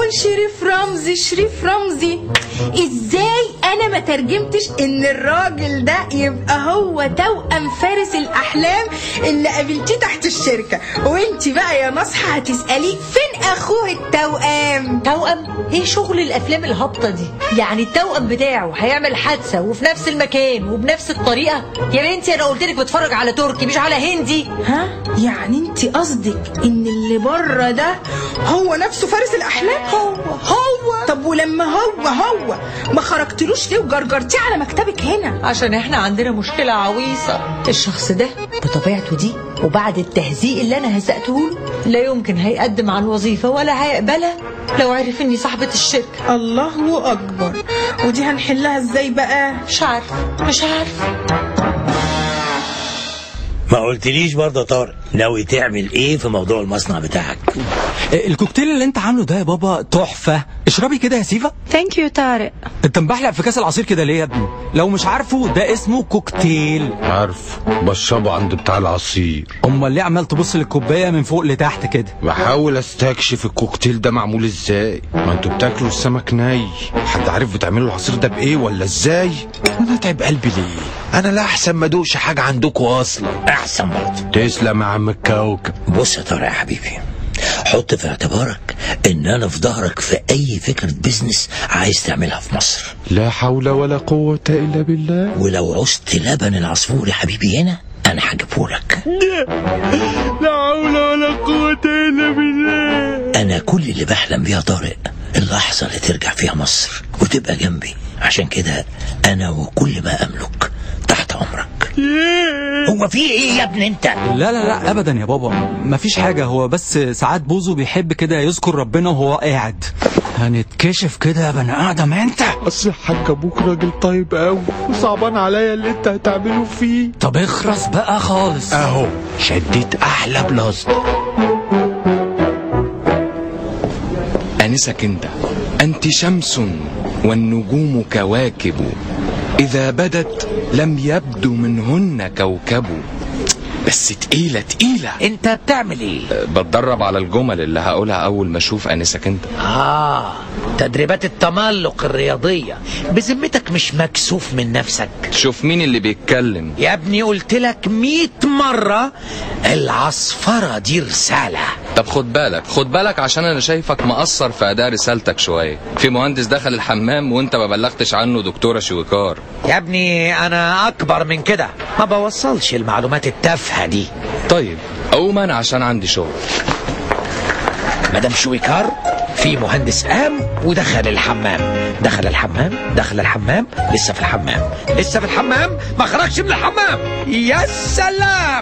يكون شريف رمزي شريف رمزي ازاي انا ما ترجمتش ان الراجل ده يبقى هو توأم فارس الاحلام اللي قابلتيه تحت الشركه وانت بقى يا نصحى هتساليه فين اخوه التوأم توأم ايه شغل الافلام الهابطه دي يعني التوأم بتاعه هيعمل حادثه وفي نفس المكان وبنفس الطريقه يا بنتي انا قلت لك بتفرج على تركي مش على هندي ها يعني انت قصدك ان اللي بره ده هو نفسه فارس الاحلام هو هو طب ولما هو هو ما خرجتلوش ليه وجرجرتيه على مكتبك هنا عشان احنا عندنا مشكله عويصه الشخص ده بطبيعته دي وبعد التهزيء اللي انا هزقته له لا يمكن هيقدم على الوظيفه ولا هيقبلها لو عرف اني صاحبه الشركه الله اكبر ودي هنحلها ازاي بقى مش عارفه مش عارفه ما قلتليش برضه يا طارق ناوي تعمل ايه في موضوع المصنع بتاعك الكوكتيل اللي انت عامله ده يا بابا تحفه اشربي كده يا سيفا ثانك يو طارق انت مبحلق في كاس العصير كده ليه يا ابني لو مش عارفه ده اسمه كوكتيل عارف بشربه عند بتاع العصير امال ليه عمال تبص للكوبايه من فوق لتحت كده بحاول استكشف الكوكتيل ده معمول ازاي ما انتوا بتاكلوا السمك ني حد عارف بتعملوا العصير ده بايه ولا ازاي انا اتعب قلبي ليه انا لا احسن ما ادوقش حاجه عندكم اصلا احسن برضه تسلم يا عم الكوكب بص يا طارق يا حبيبي حط في اعتبارك ان انا في ظهرك في اي فكره بيزنس عايز تعملها في مصر لا حول ولا قوه الا بالله ولو عوزت لبن العصفور يا حبيبي هنا انا هجيبهولك لا حول ولا قوه الا بالله انا كل اللي بحلم بيه يا طارق اللحظه اللي ترجع فيها مصر وتبقى جنبي عشان كده انا وكل ما املك تحت امرك هو في ايه يا ابني انت لا لا لا ابدا يا بابا مفيش حاجه هو بس ساعات بوزو بيحب كده يذكر ربنا وهو قاعد هنتكشف كده يا بني ادم انت اصل الحاج ابوك راجل طيب قوي وصعبان عليا اللي انت هتعمله فيه طب اخرس بقى خالص اهو شديت احلى بلاصتك أنسك أنت أنت شمس والنجوم كواكب إذا بدت لم يبدو منهن كوكب بس تقيلة تقيلة انت بتعمل ايه بتدرب على الجمل اللي هقولها أول ما أشوف أنسك أنت اه تدريبات التملق الرياضيه بذمتك مش مكسوف من نفسك شوف مين اللي بيتكلم يا ابني قلت لك مئة مرة العصفرة دي رسالة طب خد بالك خد بالك عشان أنا شايفك مقصر في أداء رسالتك شوية في مهندس دخل الحمام وأنت ما بلغتش عنه دكتورة شويكار يا ابني أنا أكبر من كده ما بوصلش المعلومات التافهة دي طيب أوما عشان عندي شغل مدام شويكار في مهندس قام ودخل الحمام دخل الحمام دخل الحمام لسه في الحمام لسه في الحمام ما خرجش من الحمام يا سلام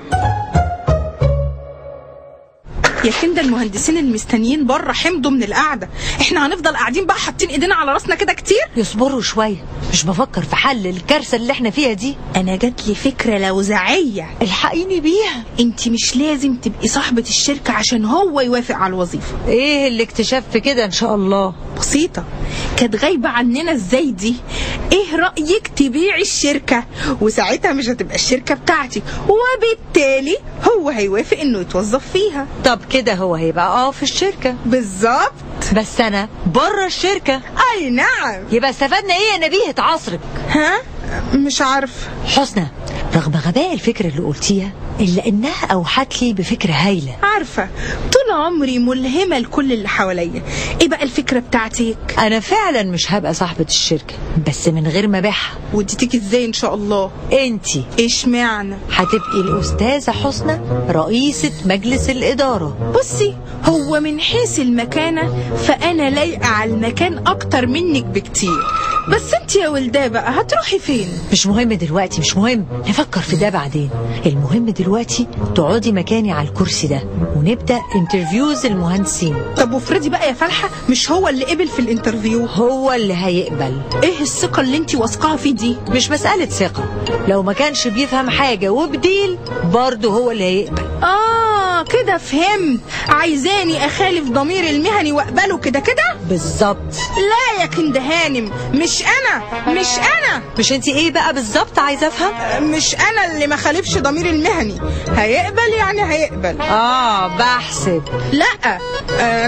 يا كندا المهندسين المستنيين بره حمضوا من القعده احنا هنفضل قاعدين بقى حاطين ايدينا على راسنا كده كتير يصبروا شويه مش بفكر في حل الكارثه اللي احنا فيها دي انا جات لي فكره لوزعيه الحقيني بيها انت مش لازم تبقي صاحبه الشركه عشان هو يوافق على الوظيفه ايه الاكتشاف في كده ان شاء الله بسيطه كانت غايبه عننا ازاي دي ايه رايك تبيعي الشركه وساعتها مش هتبقى الشركه بتاعتي وبالتالي هو هيوافق انه يتوظف فيها طب كده هو هيبقى اه في الشركه بالظبط بس انا بره الشركه اي نعم يبقى استفدنا ايه يا نبيهة عصرك ها مش عارفه حسنى رغم غباء الفكرة اللي قلتيها إلا إنها أوحت لي بفكرة هايلة عارفه طول عمري ملهمه لكل اللي حواليا ايه بقى الفكره بتاعتك أنا فعلا مش هبقى صاحبة الشركة بس من غير ما أبيعها ودي تيجي ازاي ان شاء الله أنتي ايش معنى هتبقي الأستاذة حسنى رئيسة مجلس الإدارة بصي هو من حيث المكانة فأنا لايقة على المكان أكتر منك بكتير بس انت يا ولداه بقى هتروحي فين مش مهم دلوقتي مش مهم نفكر في ده بعدين المهم دلوقتي تقعدي مكاني على الكرسي ده ونبدأ انترفيوز المهندسين طب وافرضي بقى يا فالحة مش هو اللي قبل في الانترفيو هو اللي هيقبل ايه الثقة اللي انت واثقاها فيه دي مش مسألة ثقة لو ما كانش بيفهم حاجة وبديل برضه هو اللي هيقبل اه كده فهمت عايزاني اخالف ضميري المهني واقبله كده كده بالظبط لا يا كند هانم مش انا مش انا مش انت ايه بقى بالظبط عايزه افهم مش انا اللي ما خالفش ضميري المهني هيقبل يعني هيقبل اه بحسب لا آه